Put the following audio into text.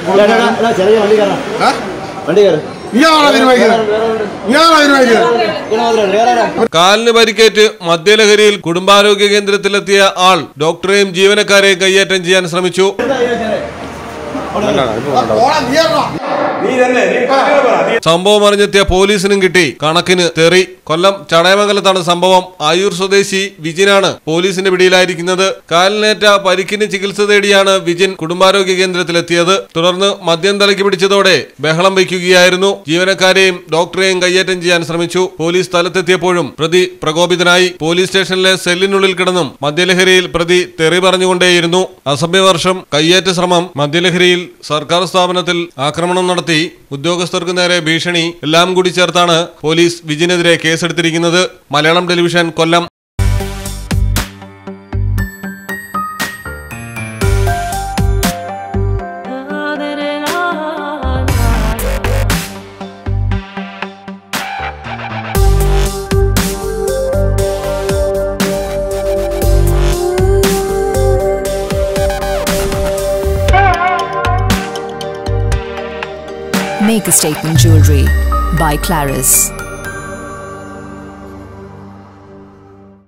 ചെറിയ വണ്ടി കയറാം ഏ? വണ്ടി കയറും ഇയാളാണോ തീരുമാനിക്കുന്നത് ഇയാളാണോ തീരുമാനിക്കുന്നത് കാലിന് പരിക്കേറ്റ് മദ്യലഹരിയിൽ കുടുംബാരോഗ്യ കേന്ദ്രത്തിലെത്തിയ ആൾ ഡോക്ടറെയും ജീവനക്കാരെയും കയ്യേറ്റം ചെയ്യാൻ ശ്രമിച്ചു ഓളെ നീയാണോ സംഭവം അറിഞ്ഞെത്തിയ പോലീസിനും കിട്ടി കണക്കിന് തെറി കൊല്ലം ചടയമംഗലത്താണ് സംഭവം ആയൂർ സ്വദേശി വിജിനാണ് പോലീസിന്റെ പിടിയിലായിരിക്കുന്നത് കാലിനേറ്റ പരിക്കിന് ചികിത്സ തേടിയാണ് വിജിൻ കുടുംബാരോഗ്യ കേന്ദ്രത്തിലെത്തിയത് തുടർന്ന് മദ്യം തലയ്ക്ക് പിടിച്ചതോടെ ബഹളം വയ്ക്കുകയായിരുന്നു ജീവനക്കാരെയും ഡോക്ടറെയും കയ്യേറ്റം ചെയ്യാൻ ശ്രമിച്ചു പോലീസ് സ്ഥലത്തെത്തിയപ്പോഴും പ്രതി പ്രകോപിതനായി പോലീസ് സ്റ്റേഷനിലെ സെല്ലിനുള്ളിൽ കിടന്നും മദ്യലഹരിയിൽ പ്രതി തെറി പറഞ്ഞുകൊണ്ടേയിരുന്നു അസഭ്യവർഷം കയ്യേറ്റ ശ്രമം മദ്യലഹരിയിൽ സർക്കാർ സ്ഥാപനത്തിൽ ആക്രമണം നടത്തി ഉദ്യോഗസ്ഥർക്ക് നേരെ ഭീഷണി എല്ലാം കൂടി ചേർത്താണ് പോലീസ് വിജിനെതിരെ കേസെടുത്തിരിക്കുന്നത് Malayalam television Kollam Make a statement jewelry by Claris.